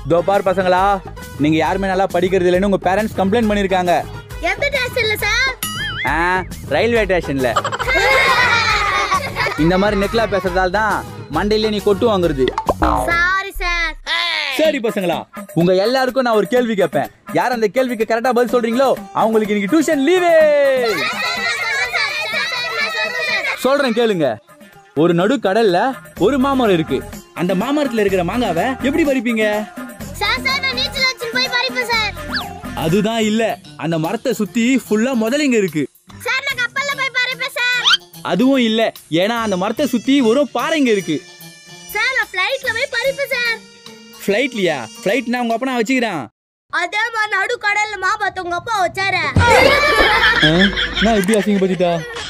தோ பார் பசங்களா நீங்க யாருமே நல்லா படிக்கிறது இல்லைன்னு உங்க பேரண்ட்ஸ் கம்ப்ளைண்ட் பண்ணிருக்காங்க எந்த டேஸ்ட்ல சார் ஆ ரயில்வே ஸ்டேஷன்ல இந்த மாதிரி நெக்லா பேசுறதால தான் மண்டையில நீ கொட்டு வாங்குறது சாரி சார் சரி பசங்களா உங்க எல்லாருக்கும் நான் ஒரு கேள்வி கேட்பேன் யார் அந்த கேள்விக்கு கரெக்டா பதில் சொல்றீங்களோ அவங்களுக்கு இன்னைக்கு டியூஷன் லீவே சொல்றேன் கேளுங்க ஒரு நடு கடல்ல ஒரு மாமரம் இருக்கு அந்த மாமரத்துல இருக்கிற மாங்காவை எப்படி பறிப்பீங்க சார் சார் நான் நீச்சல் வச்சு போய் பறிப்பேன் சார் அதுதான் இல்ல அந்த மரத்தை சுத்தி ஃபுல்லா முதலைங்க இருக்கு சார் நான் கப்பல்ல போய் பறிப்பேன் சார் அதுவும் இல்ல ஏன்னா அந்த மரத்தை சுத்தி ஒரு பாறைங்க இருக்கு சார் நான் ஃப்ளைட்ல போய் பறிப்பேன் சார் ஃபிளைட்லயா ஃபிளைட்னா உங்க அப்பா நான் வச்சுக்கிறான் அதே மாதிரி நடு கடல்ல மாபாத்த உங்க அப்பா வச்சாரு நான் எப்படி அசிங்கப்படுத்திட்டா